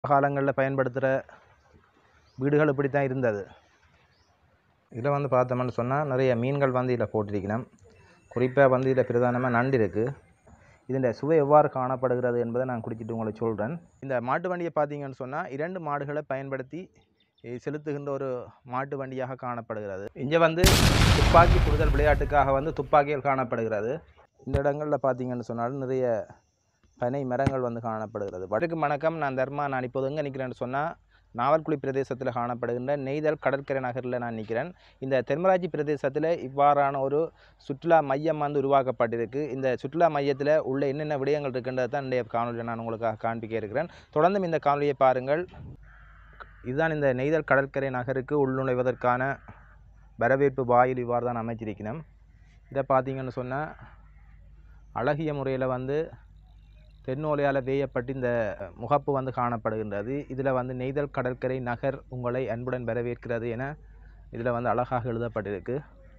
காலங்களில் பயன்படுத்துகிற வீடுகள் இப்படி தான் இருந்தது இதில் வந்து பார்த்தோம்னு சொன்னால் நிறைய மீன்கள் வந்து இதில் போட்டிருக்கணும் குறிப்பாக வந்து இதில் பிரதானமாக நண்டு இருக்குது இதன் சுவை எவ்வாறு காணப்படுகிறது என்பதை நான் குடிச்சிட்டு உங்களுக்கு சொல்கிறேன் இந்த மாட்டு வண்டியை பார்த்தீங்கன்னு சொன்னால் இரண்டு மாடுகளை பயன்படுத்தி இ- செலுத்துகின்ற ஒரு மாட்டு வண்டியாக காணப்படுகிறது இங்கே வந்து துப்பாக்கி சுடுதல் விளையாட்டுக்காக வந்து துப்பாக்கிகள் காணப்படுகிறது இந்த இடங்களில் பார்த்தீங்கன்னு சொன்னாலும் நிறைய பனை மரங்கள் வந்து காணப்படுகிறது வடக்கு வணக்கம் நான் தர்மா நான் இப்போது எங்கே நிற்கிறேன்னு சொன்னால் நாவல்குழி பிரதேசத்தில் காணப்படுகின்ற நெய்தல் கடற்கரை நகரில் நான் நிற்கிறேன் இந்த தென்மராட்சி பிரதேசத்தில் இவ்வாறான ஒரு சுற்றுலா மையம் வந்து உருவாக்கப்பட்டிருக்கு இந்த சுற்றுலா மையத்தில் உள்ள என்னென்ன விடயங்கள் இருக்கின்றது தான் இன்றைய காணொலியில் நான் உங்களுக்காக காண்பிக்க இருக்கிறேன் தொடர்ந்தும் இந்த காணொலியை பாருங்கள் இதுதான் இந்த நெய்தல் கடற்கரை நகருக்கு உள்நுழைவதற்கான வரவேற்பு வாயில் இவ்வாறு தான் அமைச்சிருக்கணும் இதை பார்த்தீங்கன்னு சொன்னால் அழகிய முறையில் வந்து தென்னோலையால் வேயப்பட்டு இந்த முகப்பு வந்து காணப்படுகின்றது இதில் வந்து நெய்தல் கடற்கரை நகர் உங்களை அன்புடன் வரவேற்கிறது என இதில் வந்து அழகாக எழுதப்பட்டிருக்கு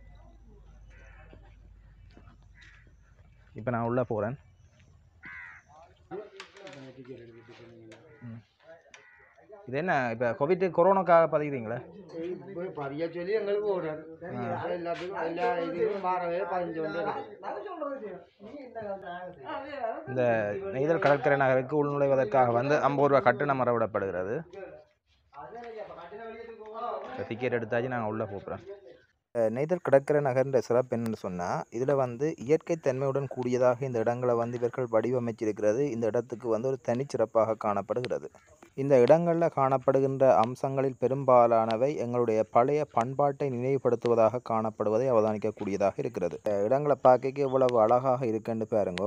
இப்போ நான் உள்ளே போகிறேன் இது என்ன இப்போ கோவிட் கொரோனாக்காக பதிக்கிறீங்களா இப்போ பதிய சொல்லி எங்களுக்கு ஓடுறாரு எல்லாத்துக்கும் எல்லா இதுக்கும் மாறவே பதினஞ்சு வந்து இந்த நெய்தல் கடற்கரை நகருக்கு உள்நுழைவதற்காக வந்து ஐம்பது ரூபா கட்டணம் மறவிடப்படுகிறது டிக்கெட் எடுத்தாச்சு நாங்கள் உள்ளே போகிறோம் நெய்தல் கடற்கரை நகர்ன்ற சிறப்பு என்னன்னு சொன்னால் இதில் வந்து இயற்கை தன்மையுடன் கூடியதாக இந்த இடங்களை வந்து இவர்கள் வடிவமைச்சிருக்கிறது இந்த இடத்துக்கு வந்து ஒரு தனிச்சிறப்பாக காணப்படுகிறது இந்த இடங்களில் காணப்படுகின்ற அம்சங்களில் பெரும்பாலானவை எங்களுடைய பழைய பண்பாட்டை நினைவுபடுத்துவதாக காணப்படுவதை அவதானிக்கக்கூடியதாக இருக்கிறது இந்த இடங்களை பார்க்க இவ்வளவு அழகாக இருக்குன்னு பாருங்கோ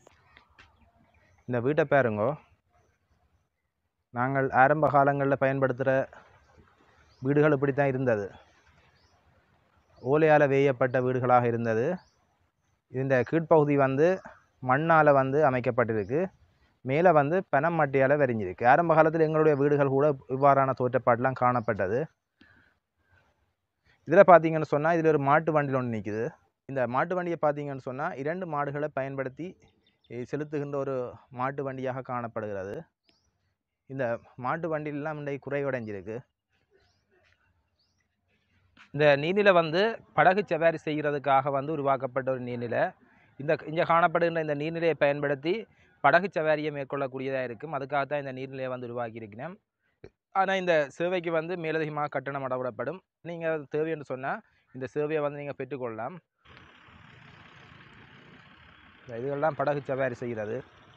இந்த வீட்டை பாருங்கோ நாங்கள் ஆரம்ப காலங்களில் பயன்படுத்துகிற வீடுகள் இப்படி தான் இருந்தது ஓலையால் வேயப்பட்ட வீடுகளாக இருந்தது இந்த கீழ்ப்பகுதி வந்து மண்ணால் வந்து அமைக்கப்பட்டிருக்கு மேலே வந்து பனம் மட்டையால் வரைஞ்சிருக்கு ஆரம்ப காலத்தில் எங்களுடைய வீடுகள் கூட இவ்வாறான தோற்றப்பாடெலாம் காணப்பட்டது இதில் பார்த்தீங்கன்னு சொன்னால் இதில் ஒரு மாட்டு வண்டியில் ஒன்று நிற்குது இந்த மாட்டு வண்டியை பார்த்தீங்கன்னு சொன்னால் இரண்டு மாடுகளை பயன்படுத்தி இ- செலுத்துகின்ற ஒரு மாட்டு வண்டியாக காணப்படுகிறது இந்த மாட்டு வண்டியெல்லாம் இன்றைக்கு குறைவடைஞ்சிருக்கு இந்த நீர்நிலை வந்து படகு சவாரி செய்கிறதுக்காக வந்து உருவாக்கப்பட்ட ஒரு நீர்நிலை இந்த இங்கே காணப்படுகின்ற இந்த நீர்நிலையை பயன்படுத்தி படகு சவாரியை மேற்கொள்ளக்கூடியதாக இருக்கும் அதுக்காக தான் இந்த நீர்நிலையை வந்து உருவாக்கியிருக்கிறேன் ஆனால் இந்த சேவைக்கு வந்து மேலதிகமாக கட்டணம் அடவிடப்படும் நீங்கள் தேவை என்று சொன்னால் இந்த சேவையை வந்து நீங்கள் பெற்றுக்கொள்ளலாம் இந்த இதுகள்லாம் படகு சவாரி செய்கிறது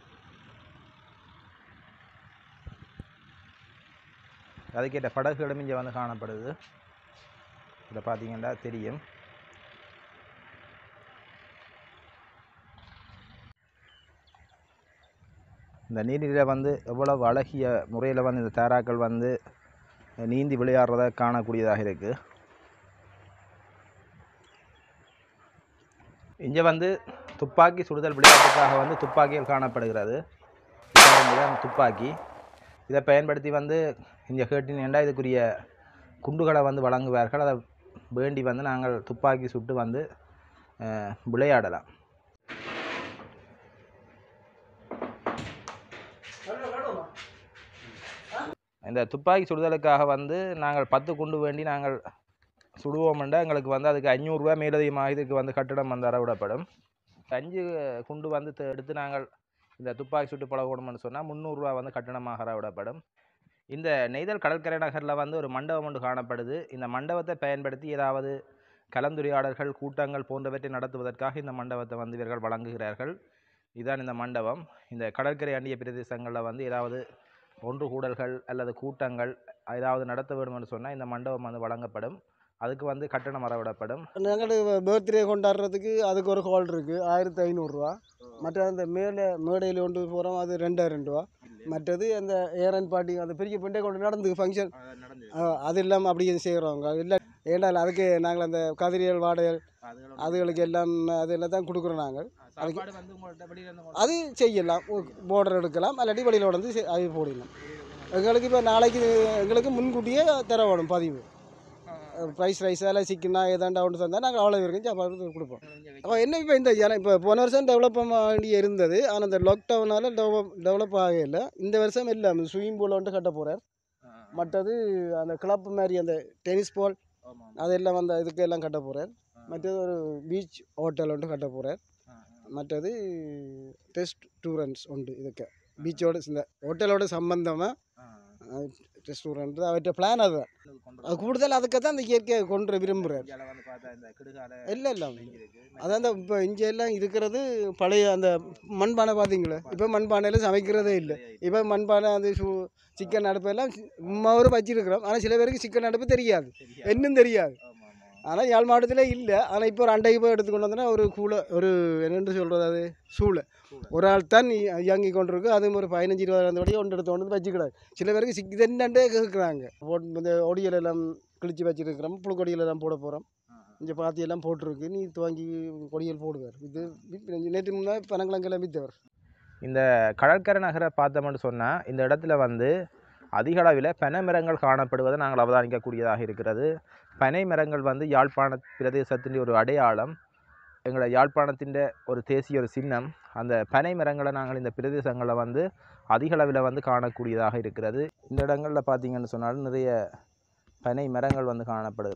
அதுக்கேற்ற படகுகளும் இங்கே வந்து காணப்படுது இதில் பார்த்தீங்கன்னா தெரியும் இந்த நீர்நிலை வந்து எவ்வளவு அழகிய முறையில் வந்து இந்த தாராக்கள் வந்து நீந்தி விளையாடுறத காணக்கூடியதாக இருக்குது இங்கே வந்து துப்பாக்கி சுடுதல் விளையாட்டுக்காக வந்து துப்பாக்கிகள் காணப்படுகிறது இதுதான் துப்பாக்கி இதை பயன்படுத்தி வந்து இங்கே கேட்டினேன்டா இதுக்குரிய குண்டுகளை வந்து வழங்குவார்கள் அதை வேண்டி வந்து நாங்கள் துப்பாக்கி சுட்டு வந்து அஹ், விளையாடலாம் இந்த துப்பாக்கி சுடுதலுக்காக வந்து நாங்கள் பத்து குண்டு வேண்டி நாங்கள் சுடுவோம்ண்டா எங்களுக்கு வந்து அதுக்கு அஞ்சூறுரூவா மேலதிகமாக இதுக்கு வந்து கட்டணம் வந்து அறவிடப்படும் அஞ்சு குண்டு வந்து தெ- எடுத்து நாங்கள் இந்த துப்பாக்கி சுட்டு பழகணும்னு சொன்னால் முந்நூறுரூவா வந்து கட்டணமாக அறவிடப்படும் இந்த நெய்தல் கடற்கரை நகரில் வந்து ஒரு மண்டபம் ஒன்று காணப்படுது இந்த மண்டபத்தை பயன்படுத்தி ஏதாவது கலந்துரையாடல்கள் கூட்டங்கள் போன்றவற்றை நடத்துவதற்காக இந்த மண்டபத்தை வந்து இவர்கள் வழங்குகிறார்கள் இதுதான் இந்த மண்டபம் இந்த கடற்கரை அண்டிய பிரதேசங்களில் வந்து ஏதாவது ஒன்று கூடல்கள் அல்லது கூட்டங்கள் ஏதாவது நடத்த வேண்டும்னு சொன்னால் இந்த மண்டபம் வந்து வழங்கப்படும் அதுக்கு வந்து கட்டணம் அறவிடப்படும் எங்களுக்கு பர்த்டே கொண்டாடுறதுக்கு அதுக்கு ஒரு ஹால் இருக்குது ஆயிரத்தி ஐநூறுரூவா மற்ற அந்த மேலே மேடையில் கொண்டு போகிறோம் அது ரெண்டாயிரம் ரூபா மற்றது அந்த ஏரன் பாட்டி அந்த பெரிய பெண்டை கொண்டு நடந்து ஃபங்க்ஷன் அது இல்லாமல் அப்படியே செய்கிறவங்க இல்லை ஏன்னா அதுக்கு நாங்கள் அந்த கதிரியல் வாடகை அதுகளுக்கு எல்லாம் அதெல்லாம் தான் கொடுக்குறோம் நாங்கள் சாப்பாடு வந்து உங்கள்கிட்ட வெளியில இருந்து அது செய்யலாம் போர்டர் எடுக்கலாம் இல்லாட்டி வெளியில் வந்து அது போடலாம் எங்களுக்கு இப்போ நாளைக்கு எங்களுக்கு முன்கூட்டியே தர வேணும் பதிவு ப்ரைஸ் ரைஸ் எல்லாம் சிக்கனா ஏதாண்டா ஒன்று தந்தால் நாங்கள் அவ்வளோ வரைக்கும் சாப்பாடு கொடுப்போம் அப்போ என்ன இப்போ இந்த ஏன்னா இப்போ போன வருஷம் டெவலப் வேண்டி இருந்தது ஆனால் இந்த லாக்டவுனால் டெவலப் டெவலப் ஆகலை இந்த வருஷம் இல்லை ஸ்விமிங் பூல் வந்துட்டு கட்ட போகிறார் மற்றது அந்த கிளப் மாதிரி அந்த டென்னிஸ் பால் அதெல்லாம் அந்த இதுக்கு எல்லாம் கட்ட போகிறார் மற்றது ஒரு பீச் ஹோட்டல் ஒன்று கட்ட போகிறார் மற்றது டெஸ்ட் டூரன்ஸ் உண்டு இதுக்கு பீச்சோட இந்த ஹோட்டலோட சம்பந்தமாக ரெஸ்டாரண்ட் அவற்றை பிளான் அதுதான் அது கூடுதல் அதுக்கு தான் அந்த இயற்கையை கொண்டு விரும்புகிறார் இல்லை இல்லை அதான் அந்த இப்போ இங்கே எல்லாம் இருக்கிறது பழைய அந்த மண்பானை பார்த்தீங்களா இப்போ மண்பானையில் சமைக்கிறதே இல்லை இப்போ மண்பானை அந்த சூ சிக்கன் அடுப்பெல்லாம் சும்மா ஒரு வச்சிருக்கிறோம் ஆனால் சில பேருக்கு சிக்கன் அடுப்பு தெரியாது என்னன்னு தெரியாது ஆனால் யாழ் மாவட்டத்தில் இல்லை ஆனால் இப்போ ஒரு அண்டைக்கு போய் எடுத்துக்கொண்டு வந்தோன்னா ஒரு கூலை ஒரு என்னென்று சொல்கிறது அது சூளை ஒரு ஆள் தான் இ- இயங்கி கொண்டு இருக்கு அதுவும் ஒரு பதினஞ்சு இருபதாயிரம் வரையும் ஒன்று எடுத்து கொண்டு வந்து வச்சுக்கிறாங்க சில பேருக்கு சிக் இதென்னண்டே கேட்குறாங்க போட்டு இந்த ஒடியல் எல்லாம் கிழிச்சு வச்சிருக்கிறோம் புழுக்கொடியல் எல்லாம் போட போகிறோம் இங்கே பாத்தி எல்லாம் போட்டிருக்கு நீ துவங்கி கொடியல் போடுவார் இது வித்- நேற்று முன்னே பனங்கிழங்கெல்லாம் வித்தவர் இந்த கடற்கரை நகரை பார்த்தோம்னு சொன்னால் இந்த இடத்துல வந்து அதிக அளவில் பனை மரங்கள் காணப்படுவதை நாங்கள் அவதானிக்கக்கூடியதாக இருக்கிறது பனை மரங்கள் வந்து யாழ்ப்பாண பிரதேசத்தின் ஒரு அடையாளம் எங்களோட யாழ்ப்பாணத்தின் ஒரு தேசிய ஒரு சின்னம் அந்த பனை மரங்களை நாங்கள் இந்த பிரதேசங்களில் வந்து அதிக அளவில் வந்து காணக்கூடியதாக இருக்கிறது இந்த இடங்களில் பார்த்தீங்கன்னு சொன்னாலும் நிறைய பனை மரங்கள் வந்து காணப்படுது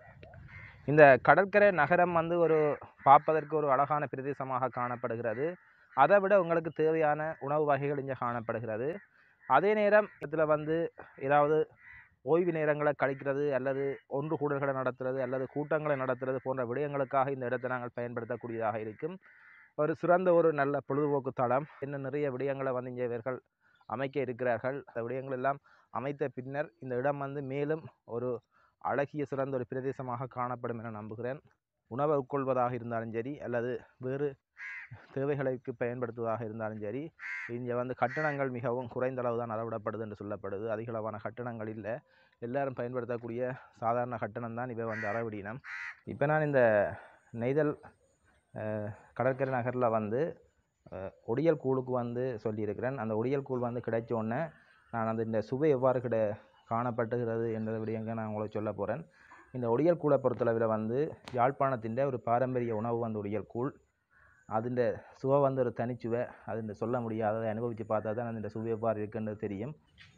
இந்த கடற்கரை நகரம் வந்து ஒரு பார்ப்பதற்கு ஒரு அழகான பிரதேசமாக காணப்படுகிறது அதை விட உங்களுக்கு தேவையான உணவு வகைகள் இங்கே காணப்படுகிறது அதே நேரம் இதில் வந்து ஏதாவது ஓய்வு நேரங்களை கழிக்கிறது அல்லது ஒன்று கூடல்களை நடத்துறது அல்லது கூட்டங்களை நடத்துறது போன்ற விடயங்களுக்காக இந்த இடத்தை நாங்கள் பயன்படுத்தக்கூடியதாக இருக்கும் ஒரு சிறந்த ஒரு நல்ல பொழுதுபோக்கு தளம் இன்னும் நிறைய விடயங்களை வந்து இங்கே இவர்கள் அமைக்க இருக்கிறார்கள் அந்த விடயங்கள் எல்லாம் அமைத்த பின்னர் இந்த இடம் வந்து மேலும் ஒரு அழகிய சிறந்த ஒரு பிரதேசமாக காணப்படும் என நம்புகிறேன் உணவை உட்கொள்வதாக இருந்தாலும் சரி அல்லது வேறு தேவைகளுக்கு பயன்படுத்துவதாக இருந்தாலும் சரி இங்கே வந்து கட்டணங்கள் மிகவும் குறைந்த அளவு தான் அளவிடப்படுது என்று சொல்லப்படுது அதிக அளவான கட்டணங்கள் இல்லை எல்லாரும் பயன்படுத்தக்கூடிய சாதாரண கட்டணம் தான் இவை வந்து அளவிடினம் இப்போ நான் இந்த நெய்தல் அஹ், கடற்கரை நகரில் வந்து அஹ், ஒடியல் கூழுக்கு வந்து சொல்லியிருக்கிறேன் அந்த ஒடியல் கூழ் வந்து கிடைச்ச உடனே நான் அந்த இந்த சுவை எவ்வாறு கிட காணப்பட்டுகிறது என்ற விடயங்க நான் உங்களுக்கு சொல்ல போகிறேன் இந்த ஒடியல் கூழை பொறுத்தளவில் வந்து யாழ்ப்பாணத்தின் ஒரு பாரம்பரிய உணவு வந்து ஒடியல் கூழ் അതിൻ്റെ സുവ வந்து ஒரு தனிச்சுவை അതിൻ്റെ சொல்ல முடியாத அதை அனுபவித்து பார்த்தா தான் അതിൻ്റെ சுவை எவ்வாறு இருக்குன்றது தெரியும்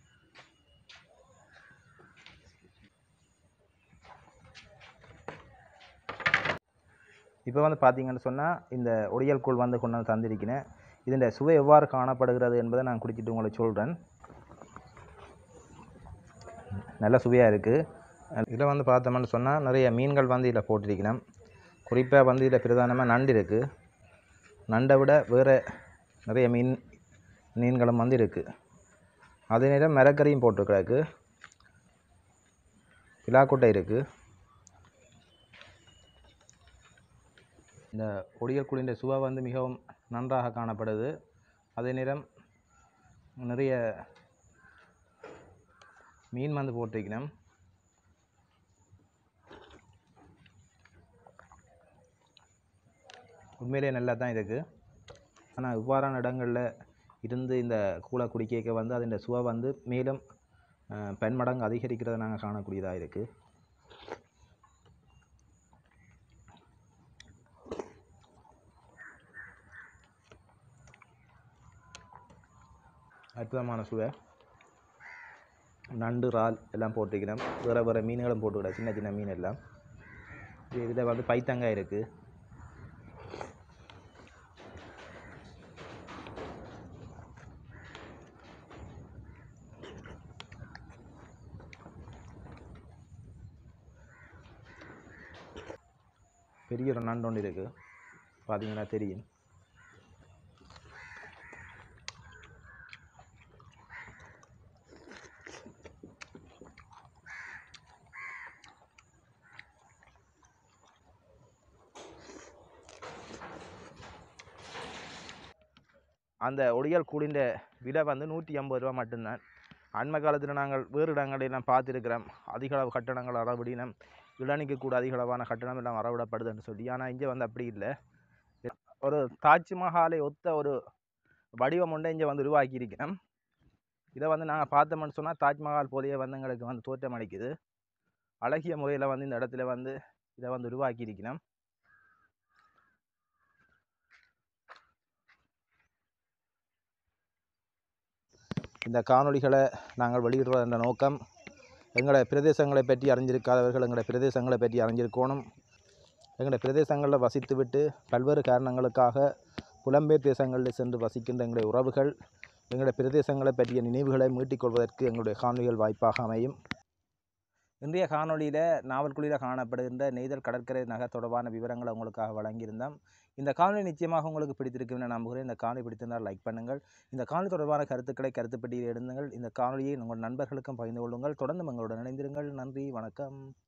இப்போ வந்து பார்த்தீங்கன்னு சொன்னால் இந்த ஒடியல் கூழ் வந்து கொண்டு வந்து தந்திருக்கிறேன் இதன் சுவை எவ்வாறு காணப்படுகிறது என்பதை நான் குடிச்சிட்டு உங்களுக்கு சொல்கிறேன் நல்ல சுவையாக இருக்குது இதில் வந்து பார்த்தோம்னு சொன்னால் நிறைய மீன்கள் வந்து இதில் போட்டிருக்கிறேன் குறிப்பாக வந்து இதில் பிரதானமாக நண்டு இருக்குது நண்டை விட வேறு நிறைய மீன் மீன்களும் வந்து இருக்குது அதே நேரம் மிரக்கறியும் போட்டு கிடக்கு பிலாக்குட்டை இருக்குது இந்த ஒடியல் குழின்ற சுவை வந்து மிகவும் நன்றாக காணப்படுது அதே நேரம் நிறைய மீன் வந்து போட்டிருக்கிறேன் உண்மையிலே நல்லா தான் இருக்குது ஆனால் இவ்வாறான இடங்களில் இருந்து இந்த கூழை குடிக்க வந்து அதன் சுவை வந்து மேலும் அஹ், பன்மடங்கு அதிகரிக்கிறதை நாங்கள் காணக்கூடியதாக இருக்குது அற்புதமான சுவை நண்டு இறால் எல்லாம் போட்டுக்கிறேன் வேறு வேறு மீன்களும் போட்டுக்கிறேன் சின்ன சின்ன மீன் எல்லாம் இதில் வந்து பைத்தங்காய் இருக்குது பெரிய ஒரு நண்டு ஒன்று இருக்குது பார்த்தீங்கன்னா தெரியும் அந்த ஒடியல் கூடின்ற விலை வந்து நூற்றி ஐம்பது ரூபா மட்டும்தான் அண்மை காலத்தில் நாங்கள் வேறு இடங்களெல்லாம் பார்த்துருக்கிறோம் அதிக அளவு கட்டணங்கள் அறவிடினம் இளநிக்கு கூட அதிக அளவான கட்டணம் எல்லாம் அறவிடப்படுதுன்னு சொல்லி ஆனால் இங்கே வந்து அப்படி இல்லை ஒரு தாஜ்மஹாலை ஒத்த ஒரு வடிவம் ஒன்றை இங்கே வந்து உருவாக்கியிருக்கிறோம் இதை வந்து நாங்கள் பார்த்தோம்னு சொன்னால் தாஜ்மஹால் போலயே வந்து எங்களுக்கு வந்து தோற்றம் அளிக்குது அழகிய முறையில் வந்து இந்த இடத்துல வந்து இதை வந்து உருவாக்கி இருக்கணும் இந்த காணொளிகளை நாங்கள் வெளியிடுற என்ற நோக்கம் எங்களோட பிரதேசங்களை பற்றி அறிஞ்சிருக்காதவர்கள் எங்களோட பிரதேசங்களை பற்றி அறிஞ்சிருக்கணும் எங்களோட பிரதேசங்களில் வசித்துவிட்டு பல்வேறு காரணங்களுக்காக புலம்பெயர் தேசங்களில் சென்று வசிக்கின்ற எங்களுடைய உறவுகள் எங்களுடைய பிரதேசங்களை பற்றிய நினைவுகளை மீட்டிக் கொள்வதற்கு எங்களுடைய காணொளிகள் வாய்ப்பாக அமையும் இன்றைய காணொளியில் நாவல்குழியில் காணப்படுகின்ற நெய்தல் கடற்கரை நகர் தொடர்பான விவரங்களை உங்களுக்காக வழங்கியிருந்தோம் இந்த காணொளி நிச்சயமாக உங்களுக்கு பிடித்திருக்கும் என நம்புகிறேன் இந்த காணொளி பிடித்திருந்தால் லைக் பண்ணுங்கள் இந்த காணொளி தொடர்பான கருத்துக்களை கருத்துப்பட்டியில் எழுதுங்கள் இந்த காணொளியை உங்கள் நண்பர்களுக்கும் பகிர்ந்து கொள்ளுங்கள் தொடர்ந்து எங்களுடன் இணைந்திருங்கள் நன்றி வணக்கம்